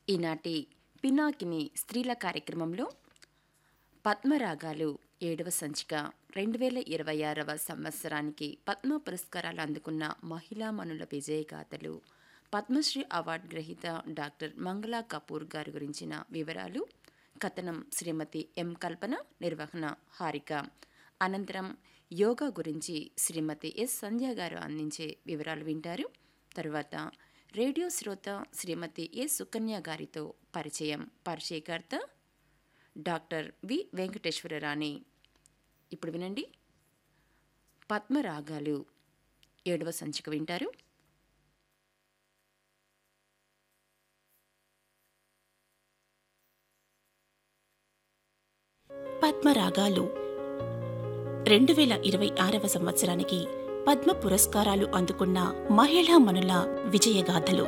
ఈనాటి పినాకిని స్త్రీల కార్యక్రమంలో పద్మరాగాలు ఏడవ సంచిక రెండు వేల ఇరవై ఆరవ సంవత్సరానికి పద్మ పురస్కారాలు అందుకున్న మహిళామణుల విజయగాథలు పద్మశ్రీ అవార్డు గ్రహీత డాక్టర్ మంగళా కపూర్ గారి గురించిన వివరాలు కథనం శ్రీమతి ఎం కల్పన నిర్వహణ హారిక అనంతరం యోగా గురించి శ్రీమతి ఎస్ సంధ్య గారు అందించే వివరాలు వింటారు తరువాత రేడియో శ్రోత శ్రీమతి ఎ సుకన్య గారితో పరిచయం పరిచయకర్త డాక్టర్ వి వెంకటేశ్వరరాణి ఇప్పుడు వినండి పద్మరాగాలు ఏడవ సంచిక వింటారు పద్మరాగాలు రెండు వేల ఇరవై ఆరవ సంవత్సరానికి పద్మ పురస్కారాలు అందుకున్న మహిళామణుల విజయగాథలు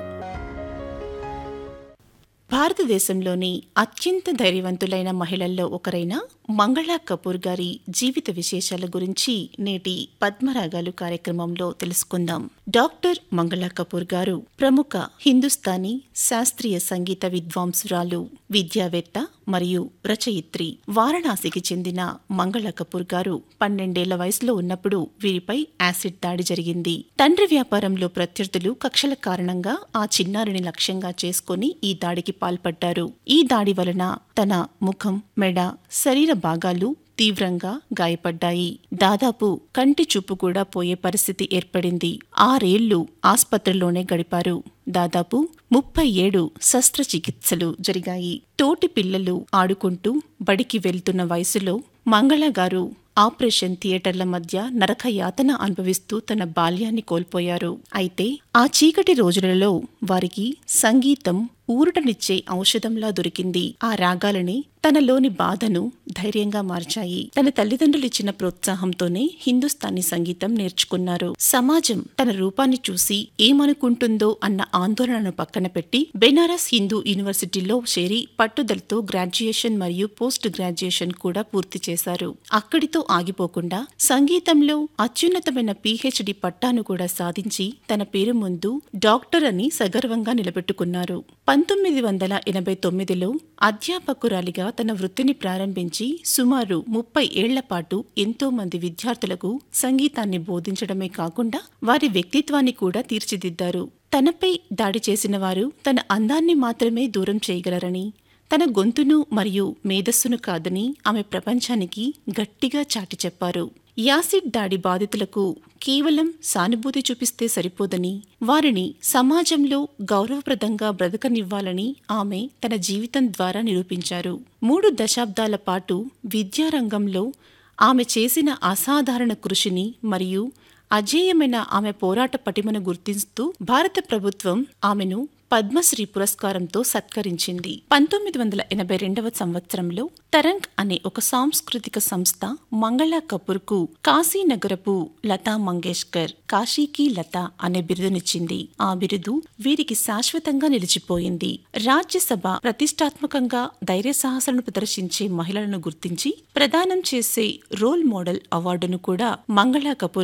భారతదేశంలోని అత్యంత ధైర్యవంతులైన మహిళల్లో ఒకరైన మంగళా కపూర్ గారి జీవిత విశేషాల గురించి నేటి పద్మరాగాలు కార్యక్రమంలో తెలుసుకుందాం డాక్టర్ మంగళా కపూర్ గారు ప్రముఖ హిందుస్థానీ శాస్త్రీయ సంగీత విద్వాంసురాలు విద్యావేత్త మరియు రచయిత్రి వారణాసికి చెందిన మంగళ కపూర్ గారు పన్నెండేళ్ల వయసులో ఉన్నప్పుడు వీరిపై యాసిడ్ దాడి జరిగింది తండ్రి వ్యాపారంలో ప్రత్యర్థులు కక్షల కారణంగా ఆ చిన్నారిని లక్ష్యంగా చేసుకుని ఈ దాడికి పాల్పడ్డారు ఈ దాడి వలన తన ముఖం మెడ శరీర భాగాలు తీవ్రంగా గాయపడ్డాయి దాదాపు కంటి చూపు కూడా పోయే పరిస్థితి ఏర్పడింది ఆరేళ్లు ఆస్పత్రిలోనే గడిపారు దాదాపు ముప్పై ఏడు శస్త్రచికిత్సలు జరిగాయి తోటి పిల్లలు ఆడుకుంటూ బడికి వెళ్తున్న వయసులో మంగళ గారు ఆపరేషన్ థియేటర్ల మధ్య నరక యాతన అనుభవిస్తూ తన బాల్యాన్ని కోల్పోయారు అయితే ఆ చీకటి రోజులలో వారికి సంగీతం ఊరటనిచ్చే ఔషధంలా దొరికింది ఆ రాగాలని తనలోని బాధను ధైర్యంగా మార్చాయి తన తల్లిదండ్రులు ఇచ్చిన ప్రోత్సాహంతోనే హిందుస్థానీ సంగీతం నేర్చుకున్నారు సమాజం తన రూపాన్ని చూసి ఏమనుకుంటుందో అన్న ఆందోళనను పక్కన పెట్టి బెనారస్ హిందూ యూనివర్సిటీలో చేరి పట్టుదలతో గ్రాడ్యుయేషన్ మరియు పోస్ట్ గ్రాడ్యుయేషన్ కూడా పూర్తి చేశారు అక్కడితో ఆగిపోకుండా సంగీతంలో అత్యున్నతమైన పీహెచ్డి పట్టాను కూడా సాధించి తన పేరు ముందు డాక్టర్ అని సగర్వంగా నిలబెట్టుకున్నారు పంతొమ్మిది వందల ఎనభై తొమ్మిదిలో అధ్యాపకురాలిగా తన వృత్తిని ప్రారంభించి సుమారు ముప్పై ఏళ్ల పాటు ఎంతో మంది విద్యార్థులకు సంగీతాన్ని బోధించడమే కాకుండా వారి వ్యక్తిత్వాన్ని కూడా తీర్చిదిద్దారు తనపై దాడి చేసిన వారు తన అందాన్ని మాత్రమే దూరం చేయగలరని తన గొంతును మరియు మేధస్సును కాదని ఆమె ప్రపంచానికి గట్టిగా చాటి చెప్పారు యాసిడ్ దాడి బాధితులకు కేవలం సానుభూతి చూపిస్తే సరిపోదని వారిని సమాజంలో గౌరవప్రదంగా బ్రతకనివ్వాలని ఆమె తన జీవితం ద్వారా నిరూపించారు మూడు దశాబ్దాల పాటు విద్యారంగంలో ఆమె చేసిన అసాధారణ కృషిని మరియు అజేయమైన ఆమె పోరాట పటిమను గుర్తిస్తూ భారత ప్రభుత్వం ఆమెను పద్మశ్రీ పురస్కారంతో సత్కరించింది పంతొమ్మిది వందల ఎనభై రెండవ సంవత్సరంలో తరంగ్ అనే ఒక సాంస్కృతిక సంస్థ మంగళా కపూర్ కు కాశీనగరపు లతా మంగేష్కర్ కాశీకి లత అనే బిరుదునిచ్చింది ఆ బిరుదు వీరికి శాశ్వతంగా నిలిచిపోయింది రాజ్యసభ ప్రతిష్టాత్మకంగా ధైర్య సాహసాలను ప్రదర్శించే మహిళలను గుర్తించి ప్రదానం చేసే రోల్ మోడల్ అవార్డును కూడా మంగళా కపూర్